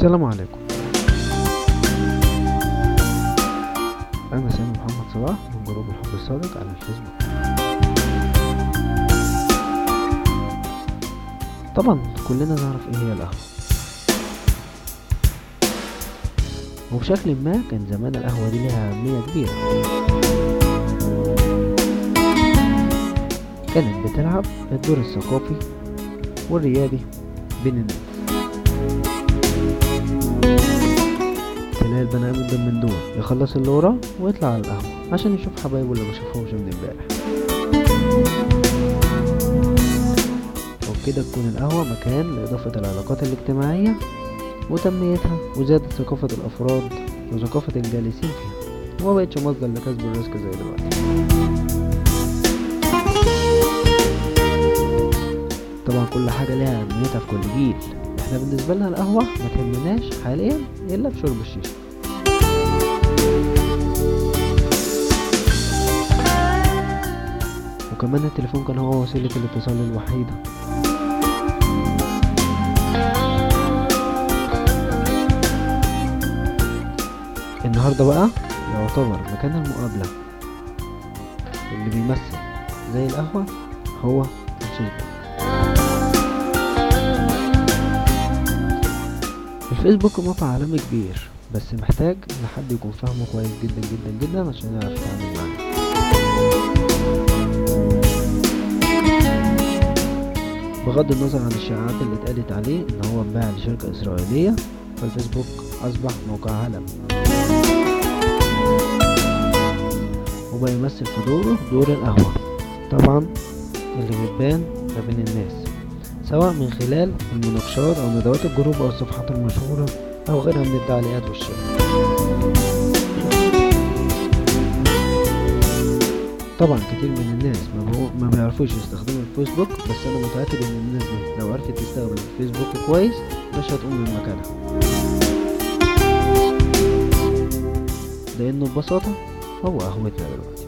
السلام عليكم أنا سامي محمد صلاح من جروب الحب الصادق على الفيسبوك طبعا كلنا نعرف ايه هي القهوة وبشكل ما كان زمان القهوة دي لها أهمية كبيرة كانت بتلعب الدور الثقافي والريادي بين الناس تلاقي البني آدم من دول يخلص اللي وراه ويطلع على القهوة عشان يشوف حبايبه اللي مشافهمش من امبارح وبكده تكون القهوة مكان لإضافة العلاقات الاجتماعية وتنميتها وزيادة ثقافة الأفراد وثقافة الجالسين فيها وما بقتش مصدر لكسب الرزق زي دلوقتي طبعا كل حاجة ليها أهميتها في كل جيل احنا بالنسبة لنا القهوة ما تهمناش حاليا إلا بشرب الشيشة وكمان التليفون كان هو وسيلة الاتصال الوحيدة النهاردة بقى يعتبر مكان المقابلة اللي بيمثل زي القهوة هو الفيسبوك الفيسبوك موقع عالمي كبير بس محتاج لحد يكون فاهمه كويس جدا جدا جدا عشان يعرف يتعامل معاه بغض النظر عن الشائعات اللي اتقالت عليه ان هو انباع لشركة اسرائيلية فالفيسبوك اصبح موقع عالمي وبقى يمثل في دوره دور القهوة طبعا اللي بتبان ما بين الناس سواء من خلال المناقشات او ندوات الجروب او الصفحات المشهورة او غيرها من التعليقات والشات طبعا كتير من الناس ما, بهو ما بيعرفوش يستخدموا الفيسبوك بس انا متأكد ان الناس دي لو عرفت تستخدم الفيسبوك كويس مش هتقوم من مكانها لانه ببساطة هو قهوتنا دلوقتي